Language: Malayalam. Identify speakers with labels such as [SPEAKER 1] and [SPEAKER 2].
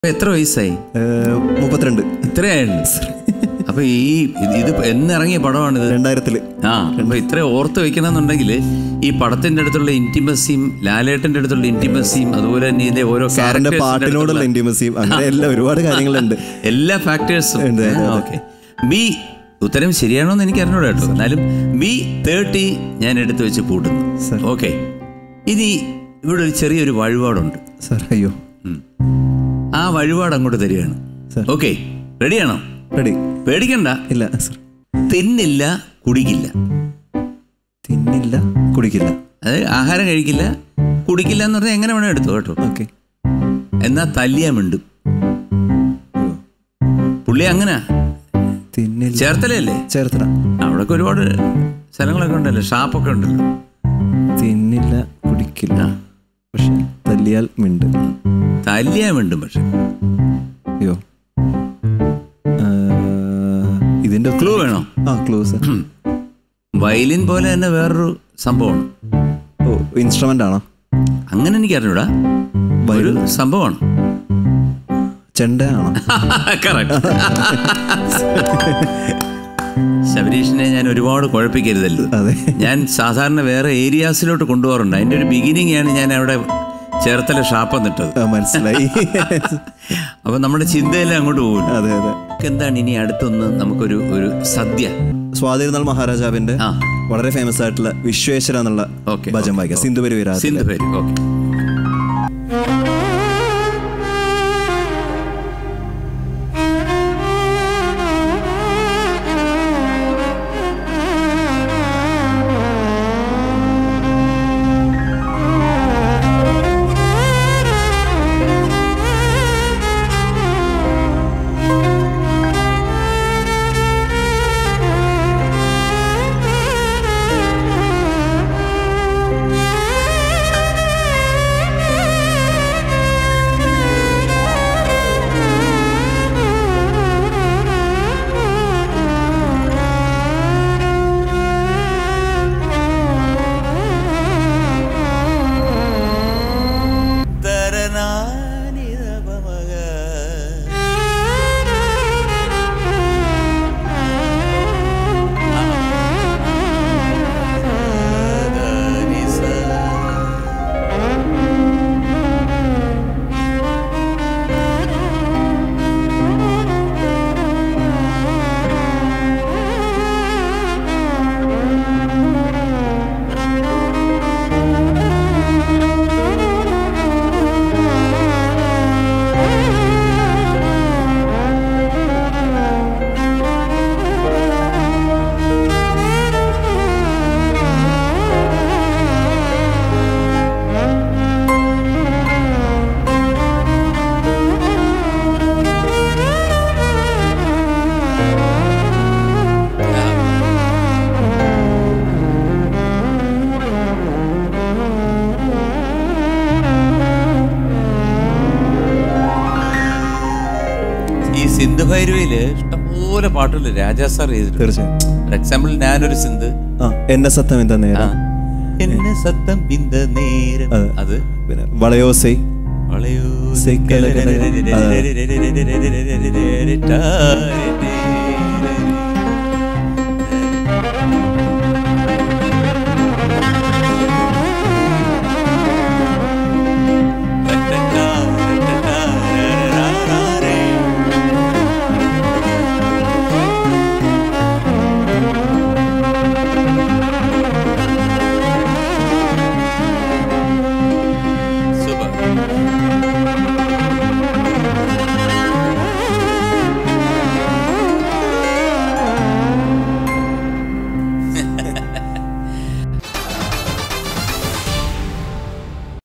[SPEAKER 1] ഇപ്പൊ എത്ര വയസ്സായി
[SPEAKER 2] ഏഹ്, മുപ്പത്തിരണ്ട്
[SPEAKER 1] ഇത്രയായിരുന്നു അപ്പൊ ഈ ഇത് ഇത് എന്നിറങ്ങിയ പടമാണിത്
[SPEAKER 2] രണ്ടായിരത്തില്
[SPEAKER 1] ആ അപ്പൊ ഇത്ര ഓർത്ത് വെക്കണമെന്നുണ്ടെങ്കിൽ ഈ പടത്തിന്റെ അടുത്തുള്ള ഇന്റിമസിയും ലാലേട്ടന്റെ അടുത്തുള്ള ഇന്റിമസിയും അതുപോലെ തന്നെ ഇതിന്റെ ഓരോ
[SPEAKER 2] സാറിന്റെ
[SPEAKER 1] characters ന്റെ
[SPEAKER 2] പാട്ടിനോടുള്ള
[SPEAKER 1] അടുത്തുള്ള
[SPEAKER 2] ഇന്റിമസിയും അങ്ങനെ എല്ലാം ഒരുപാട് കാര്യങ്ങളുണ്ട്
[SPEAKER 1] എല്ലാ ഫാക്ടേഴ്സും
[SPEAKER 2] ഉണ്ട്, അതെ, അതെ.
[SPEAKER 1] ഓക്കെ ബി ഉത്തരം ശരിയാണോ എന്ന് എനിക്ക് അറിഞ്ഞൂടാ കേട്ടോ എന്നാലും ബി തേർട്ടി ഞാൻ എടുത്തു വെച്ച് പൂട്ടുന്നു
[SPEAKER 2] സർ.
[SPEAKER 1] ഓക്കെ ഇനി ഇവിടെ ഒരു ചെറിയൊരു വഴിപാടുണ്ട്
[SPEAKER 2] സാർ അയ്യോ
[SPEAKER 1] ആ വഴിപാട് അങ്ങോട്ട് തരികയാണ്
[SPEAKER 2] സർ.
[SPEAKER 1] ഓക്കെ റെഡിയാണോ
[SPEAKER 2] റെഡി
[SPEAKER 1] പേടിക്കണ്ട
[SPEAKER 2] ഇല്ല സർ
[SPEAKER 1] തിന്നില്ല കുടിക്കില്ല
[SPEAKER 2] തിന്നില്ല കുടിക്കില്ല
[SPEAKER 1] അത് ആഹാരം കഴിക്കില്ല കുടിക്കില്ല എന്ന് പറഞ്ഞാൽ എങ്ങനെ വേണോ എടുത്തു കേട്ടോ
[SPEAKER 2] ഓക്കെ
[SPEAKER 1] എന്നാ തല്ലിയാ മിണ്ടും പുള്ളി അങ്ങനെ
[SPEAKER 2] തിന്നില്ല
[SPEAKER 1] ചേർത്തലല്ലേ
[SPEAKER 2] ചേർത്തല
[SPEAKER 1] അവിടെയൊക്കെ ഒരുപാട് സ്ഥലങ്ങളൊക്കെ ഉണ്ടല്ലോ ഷാപ്പൊക്കെ ഉണ്ടല്ലോ
[SPEAKER 2] തിന്നില്ല കുടിക്കില്ല
[SPEAKER 1] ആ.
[SPEAKER 2] പക്ഷെ തല്ലിയാൽ മിണ്ട്
[SPEAKER 1] തല്ലിയാ മിണ്ടും പക്ഷെ
[SPEAKER 2] അയ്യോ ആ, ഇതിന്റെ
[SPEAKER 1] ക്ലൂ വേണോ
[SPEAKER 2] ആ ക്ലൂ സർ
[SPEAKER 1] വയലിൻ പോലെ തന്നെ വേറൊരു സംഭവമാണ്
[SPEAKER 2] ഓ ഇൻസ്ട്രുമെന്റ് ആണോ
[SPEAKER 1] അങ്ങനെ എനിക്ക് അറിഞ്ഞൂടാ ഒരു സംഭവമാണ്
[SPEAKER 2] ചെണ്ട ആണോ
[SPEAKER 1] Correct. ശബരീഷിനെ ഞാൻ ഒരുപാട് കുഴപ്പിക്കരുതല്ലോ
[SPEAKER 2] അതെ
[SPEAKER 1] ഞാൻ സാധാരണ വേറെ ഏരിയാസിലോട്ട് കൊണ്ടുപോകാറുണ്ട് അതിൻ്റെ ഒരു ബിഗിനിങ് ആണ് ഞാൻ അവിടെ ചേർത്തല ഷാപ്പ് എന്നിട്ടത്
[SPEAKER 2] ആ, മനസ്സിലായി
[SPEAKER 1] അപ്പൊ നമ്മുടെ ചിന്തയെല്ലാം അങ്ങോട്ട് പോകും
[SPEAKER 2] അതെ അതെ
[SPEAKER 1] എന്താണ് ഇനി അടുത്തൊന്ന് നമുക്കൊരു ഒരു സദ്യ
[SPEAKER 2] സ്വാതിരുന്നാൾ മഹാരാജാവിന്റെ
[SPEAKER 1] ആ.
[SPEAKER 2] വളരെ ഫേമസ് ആയിട്ടുള്ള വിശ്വേശ്വര എന്നുള്ള
[SPEAKER 1] Okay,
[SPEAKER 2] ഭജൻ
[SPEAKER 1] okay,
[SPEAKER 2] വായിക്കാം സിന്ധുപരി വിരാജ
[SPEAKER 1] സിന്ധു പേര് ഓക്കെ ഈ സിന്ധു ഭൈരവിയില് ഇഷ്ടംപോലെ പാട്ടുകൾ രാജാ സാർ ചെയ്തിട്ടുണ്ട്
[SPEAKER 2] തീർച്ചയായും
[SPEAKER 1] ഫോർ എക്സാമ്പിൾ ഞാനൊരു സിന്ധ്
[SPEAKER 2] ആ എന്റെ സത്യം എന്താ
[SPEAKER 1] ആ
[SPEAKER 2] നേരം
[SPEAKER 1] എന്നെ സത്തം പിന്ത നേരം
[SPEAKER 2] അതെ.
[SPEAKER 1] അത്
[SPEAKER 2] പിന്നെ വളയോസൈ
[SPEAKER 1] വളയോ
[SPEAKER 2] സിക്കലകല-